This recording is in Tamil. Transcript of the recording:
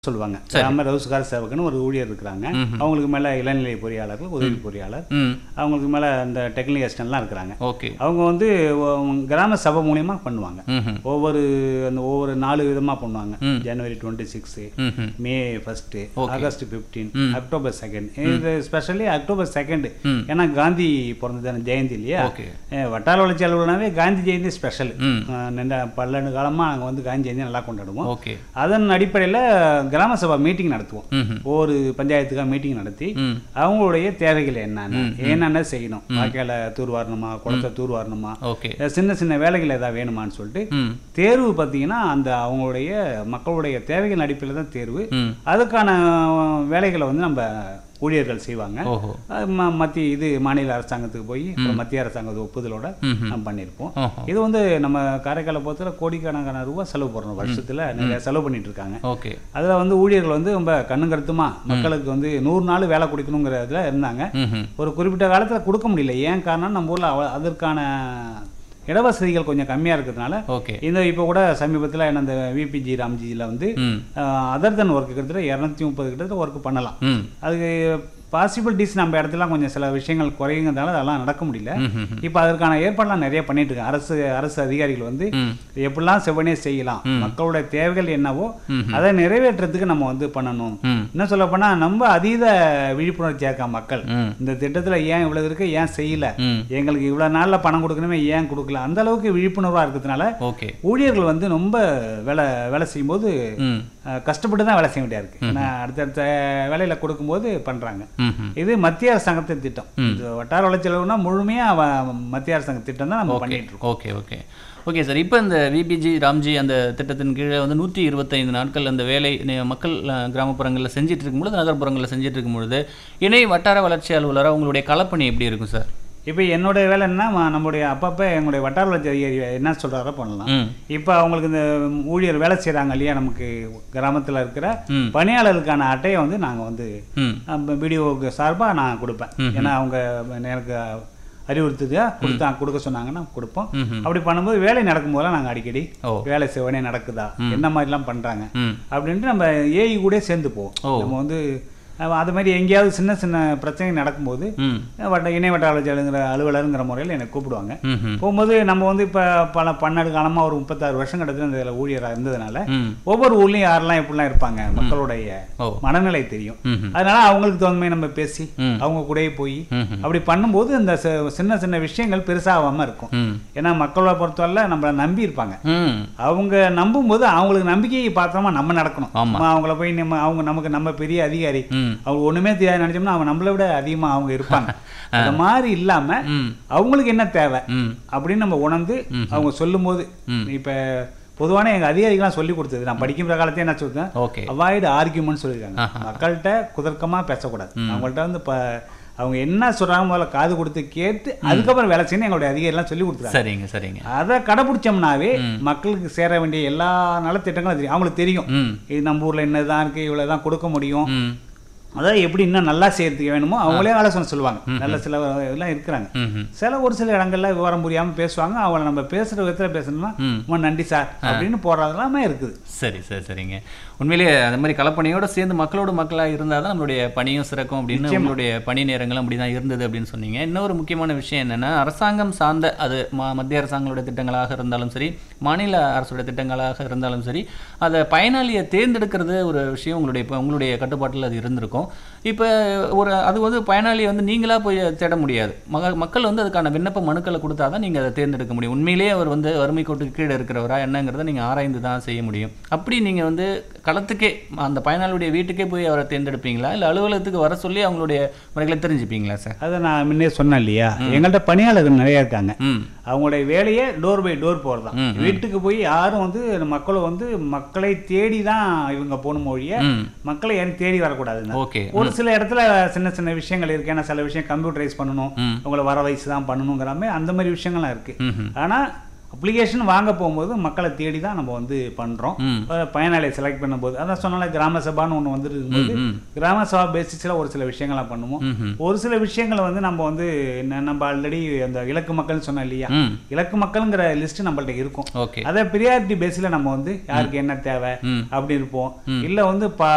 சொல்லுவாங்க கிராம ரோஸ்கார் சேவகன்னு ஒரு ஊழியர் இருக்கிறாங்க அவங்களுக்கு மேல இளநிலை பொறியாளர்கள் உதவி பொறியாளர் ம் அவங்களுக்கு மேல அந்த டெக்னிக்கல் அசிஸ்டன்ட்லாம் இருக்கிறாங்க ஓகே அவங்க வந்து ஒ- கிராம சபை மூலியமா பண்ணுவாங்க ம்ஹும். ஒவ்வொரு அந்த ஒவ்வொரு நாலு விதமா பண்ணுவாங்க ம். ஜனவரி டுவெண்ட்டி சிக்ஸு ம்ஹும். May first Okay. August fifteen ம். அக்டோபர் செகண்ட் இது ஸ்பெஷலி அக்டோபர் செகண்ட் ம். ஏன்னா காந்தி பிறந்ததான ஜெயந்தி இல்லையா ஓகே ஏ, வட்டார வளர்ச்சி அலுவலனாவே காந்தி ஜெயந்தி ஸ்பெஷல் ம் நின்ற பல்லண்டு காலமா நாங்க வந்து காந்தி ஜெயந்தி நல்லா கொண்டாடுவோம் ஓகே அதன் அடிப்படையில கிராம சபா மீட்டிங் நடத்துவோம் ம்ஹும். ஒவ்வொரு பஞ்சாயத்துக்காக மீட்டிங் நடத்தி ம் அவங்களுடைய தேவைகள் என்னென்ன என்னென்ன செய்யணும் வாய்க்கால தூர் வரணுமா குளத்தை தூர் வரணுமா ஓகே சின்ன சின்ன வேலைகள் ஏதாவது வேணுமான்னு சொல்லிட்டு ம் தேர்வு பார்த்தீங்கன்னா அந்த அவங்களுடைய மக்களுடைய தேவைகள் அடிப்படையில் தான் தேர்வு ம் அதுக்கான வேலைகளை வந்து நம்ம ஊழியர்கள் செய்வாங்க ஓஹோ அது ம- மத்திய இது மாநில அரசாங்கத்துக்கு போய் அப்புறம் மத்திய அரசாங்கத்து ஒப்புதலோட ம்ஹும். நம்ம பண்ணியிருப்போம் ஓஹோ இது வந்து நம்ம காரைக்காலை பொறுத்தவரை கோடிக்கணக்கான ரூபா செலவு போடுறோம் வருஷத்துல நிறைய செலவு பண்ணிட்டு இருக்காங்க ஓகே அதுல வந்து ஊழியர்கள் வந்து ரொம்ப கண்ணுங்கருத்துமா மக்களுக்கு வந்து நூறு நாள் வேலை கொடுக்கணுங்கிறதுல இருந்தாங்க ம்ஹும். ஒரு குறிப்பிட்ட காலத்துல கொடுக்க முடியல ஏன் காரணம் நம்ம ஊர்ல அவ- அதற்கான இடவசதிகள் கொஞ்சம் கம்மியா இருக்கிறதுனால ஓகே இந்த இப்போ கூட சமீபத்துல என்ன இந்த விபிஜி ராம்ஜியில் வந்து ம் அதர் தன் ஒர்க் கிட்டத்தட்ட இரநூத்தி முப்பது கிட்டத்தட்ட ஒர்க் பண்ணலாம் ம் அதுக்கு பாசிபிலிட்டிஸ் நம்ம இடத்துல கொஞ்சம் சில விஷயங்கள் குறையுங்கிறதால அதெல்லாம் நடக்க முடியல ம்ஹும். இப்போ அதற்கான ஏற்பாடுலாம் நிறைய பண்ணிட்டு இருக்காங்க அரசு அரசு அதிகாரிகள் வந்து ம் எப்படிலாம் செவ்வனே செய்யலாம் மக்களுடைய தேவைகள் என்னவோ ம்ஹும். அதை நிறைவேற்றுறதுக்கு நம்ம வந்து பண்ணணும் ம் என்ன சொல்ல போனா நம்ம அதீத விழிப்புணர்ச்சியா இருக்கா மக்கள் ம் இந்த திட்டத்துல ஏன் இவ்வளவு இருக்கு ஏன் செய்யல ம் எங்களுக்கு இவ்வளவு நாள்ல பணம் கொடுக்கணுமே ஏன் கொடுக்கல அந்த அளவுக்கு விழிப்புணர்வா இருக்கிறதுனால ஓகே ஊழியர்கள் வந்து ரொம்ப வேலை வேலை செய்யும்போது ம் அஹ், கஷ்டப்பட்டு தான் வேலை செய்ய வேண்டியா இருக்கு ஏன்னா அடுத்தடுத்த வேலையில கொடுக்கும்போது பண்றாங்க ம்ஹும். இது மத்திய அரசாங்கத்தின் திட்டம் இது வட்டார வளர்ச்சி அலுவலகம்னா முழுமையா அவ- மத்திய அரசாங்க திட்டம் தான் நம்ம ஓகே பண்ணிட்டு இருக்கோம் ஓகே ஓகே ஓகே சார் இப்போ இந்த விபிஜி ராம்ஜி அந்த திட்டத்தின் கீழே வந்து நூற்றி இருபத்தைந்து நாட்கள் அந்த வேலை நி- மக்கள் அஹ், கிராமப்புறங்களில் செஞ்சுட்டு இருக்கும்பொழுது நகர்ப்புறங்களில் செஞ்சுட்டு இருக்கும் பொழுது இணை வட்டார வளர்ச்சி அலுவலராக உங்களுடைய களப்பணி எப்படி இருக்கும் சார் இப்போ என்னுடைய வேலை என்ன ம- நம்முடைய அப்பப்போ எங்களுடைய வட்டார வளர்ச்சி அதிகாரி என்ன சொல்றாரோ பண்ணலாம் ம் இப்போ அவங்களுக்கு இந்த ஊழியர் வேலை செய்கிறாங்க இல்லையா நமக்கு கிராமத்தில் இருக்கிற ம் பணியாளருக்கான அட்டையை வந்து நாங்கள் வந்து ம் வீடியோவுக்கு சார்பாக நான் கொடுப்பேன் ம்ஹும். ஏன்னா அவங்க எனக்கு அறிவுறுத்துதா கொடுத்தா கொடுக்க சொன்னாங்கன்னா கொடுப்போம் ம்ஹும். அப்படி பண்ணும்போது வேலை நடக்கும்போதெல்லாம் நாங்கள் அடிக்கடி ஓ வேலை செவனே நடக்குதா என்ன மாதிரிலாம் பண்ணுறாங்க ம் அப்படின்ட்டு நம்ம ஏஐ கூட சேர்ந்து போவோம் ஓ. நம்ம வந்து அஹ், அது மாதிரி எங்கேயாவது சின்ன சின்ன பிரச்சனை நடக்கும்போது ம் வட்ட இணை வட்டார வளர்ச்சி அலுவலர் அலுவலருங்கிற முறையில் என்னை கூப்பிடுவாங்க ம்ஹும். போகும்போது நம்ம வந்து இப்போ பல பன்னெண்டு காலமாக ஒரு முப்பத்தாறு வருஷம் கிட்டத்தட்ட இந்த இதில் ஊழியராக இருந்ததுனால ம் ஒவ்வொரு ஊர்லேயும் யாரெல்லாம் எப்படிலாம் இருப்பாங்க மக்களுடைய ஓ மனநிலை தெரியும் ம்ஹும். அதனால அவங்களுக்கு தகுந்த மாதிரி நம்ம பேசி ம். அவங்க கூடயே போய் ம்ஹும். அப்படி பண்ணும்போது இந்த சி- சின்ன சின்ன விஷயங்கள் பெருசாகாம இருக்கும் ம் ஏன்னா மக்களை பொறுத்தவரை நம்மளை நம்பி இருப்பாங்க ம் அவங்க நம்பும்போது அவங்களுக்கு நம்பிக்கையை பார்த்தோமா நம்ம நடக்கணும் ஆமா. நம்ம அவங்கள போய் நம்ம அவங்க நமக்கு நம்ம பெரிய அதிகாரி ம் அவங்க ஒண்ணுமே தெரியாது நினைச்சோம்னா அவங்க நம்மளை விட அதிகமா அவங்க இருப்பாங்க அந்த மாதிரி இல்லாம ம் அவங்களுக்கு என்ன தேவை ம் அப்படின்னு நம்ம உணர்ந்து அவங்க சொல்லும்போது ம். இப்ப பொதுவான எங்க அதிகாரிகள்லாம் சொல்லி கொடுத்தது நான் படிக்கிற காலத்தையே என்ன சொல்றேன் ஓகே அவாய்டு ஆர்கியூமெண்ட் சொல்லியிருக்காங்க ஆஹா. மக்கள்கிட்ட குதர்க்கமா பேசக்கூடாது அவங்கள்ட்ட வந்து இப்ப அவங்க என்ன சொல்றாங்க முதல்ல காது கொடுத்து கேட்டு அதுக்கப்புறம் வேலை செய்யணும் எங்களுடைய அதிகாரிலாம் சொல்லி கொடுத்துருக்காங்க சரிங்க சரிங்க அதை கடைபிடிச்சோம்னாவே மக்களுக்கு சேர வேண்டிய எல்லா நலத்திட்டங்களும் தெரியும் அவங்களுக்கு தெரியும் ம் இது நம்ம ஊர்ல என்னதான் இருக்கு இவ்வளவுதான் கொடுக்க முடியும் ம் அதாவது எப்படி இன்னும் நல்லா செய்யறதுக்கு வேணுமோ அவங்களே ஆலோசனை சொல்லுவாங்க நல்ல சில எல்லாம் இருக்கிறாங்க ம்ஹும். சில ஒரு சில இடங்கள்ல விவரம் புரியாம பேசுவாங்க அவங்கள நம்ம பேசுற விதத்துல பேசணும்னா ம். ரொம்ப நன்றி சார் அப்படின்னு போறதெல்லாமே இருக்குது சரி சரி சரிங்க உண்மையிலேயே அந்த மாதிரி கலப்பணியோட சேர்ந்து மக்களோட மக்களாக இருந்தால் தான் நம்மளுடைய பணியும் சிறக்கும் அப்படின்னு உங்களுடைய பணி நேரங்களும் அப்படி தான் இருந்தது அப்படின்னு சொன்னீங்க இன்னொரு முக்கியமான விஷயம் என்னன்னா அரசாங்கம் சார்ந்த அது ம- மத்திய அரசாங்களோட திட்டங்களாக இருந்தாலும் சரி மாநில அரசோட திட்டங்களாக இருந்தாலும் சரி அதை பயனாளியை தேர்ந்தெடுக்கிறது ஒரு விஷயம் உங்களுடைய இப்போ உங்களுடைய கட்டுப்பாட்டில் அது இருந்திருக்கும் இப்போ ஒரு அது வந்து பயனாளியை வந்து நீங்களா போய் தேட முடியாது மக மக்கள் வந்து அதுக்கான விண்ணப்ப மனுக்களை கொடுத்தா தான் நீங்கள் அதை தேர்ந்தெடுக்க முடியும் உண்மையிலேயே அவர் வந்து வறுமை கோட்டுக்கு கீழே இருக்கிறவரா என்னங்கிறத நீங்கள் ஆராய்ந்து தான் செய்ய முடியும் அப்படி நீங்கள் வந்து களத்துக்கே அந்த பயனாளியுடைய வீட்டுக்கே போய் அவரை தேர்ந்தெடுப்பீங்களா இல்லை அலுவலகத்துக்கு வர சொல்லி அவங்களுடைய முறைகளை தெரிஞ்சுப்பீங்களா சார் அதை நான் முன்னே சொன்னேன் இல்லையா எங்கள்கிட்ட பணியாளர்கள் நிறைய இருக்காங்க ம் அவங்களுடைய வேலையே டோர் பை டோர் போறதுதான் ம், வீட்டுக்கு போய் யாரும் வந்து மக்களும் வந்து மக்களை தேடி தான் இவங்க போகணும் மொழிய ம் மக்களை யாரும் தேடி வரக்கூடாதுன்னு ஓகே ஒரு சில இடத்துல சின்ன சின்ன விஷயங்கள் இருக்கு ஏன்னா சில விஷயம் கம்ப்யூட்டரைஸ் பண்ணணும் ம் உங்களை வர வயசு தான் பண்ணணுங்கிற மாதிரி அந்த மாதிரி விஷயங்கள்லாம் இருக்கு ம் ஆனா அப்ளிகேஷன் வாங்க போகும்போது மக்களை தேடி தான் நம்ம வந்து பண்றோம் ம் அஹ் பயனாளியை செலக்ட் பண்ணும்போது அதான் சொன்னால கிராம சபான்னு ஒன்று வந்துருக்கும்போது ம் கிராம சபா பேசிஸில் ஒரு சில விஷயங்கள்லாம் பண்ணுவோம் ம் ஒரு சில விஷயங்களை வந்து நம்ம வந்து என்ன நம்ம ஆல்ரெடி அந்த இலக்கு மக்கள்னு சொன்னோம் இல்லையா ம் இலக்கு மக்கள்ங்கிற லிஸ்ட் நம்மள்ட்ட இருக்கும் ஓகே அதை ப்ரியாரிட்டி பேஸில் நம்ம வந்து யாருக்கு என்ன தேவை ம் அப்படி இருப்போம் ம். இல்லை வந்து ப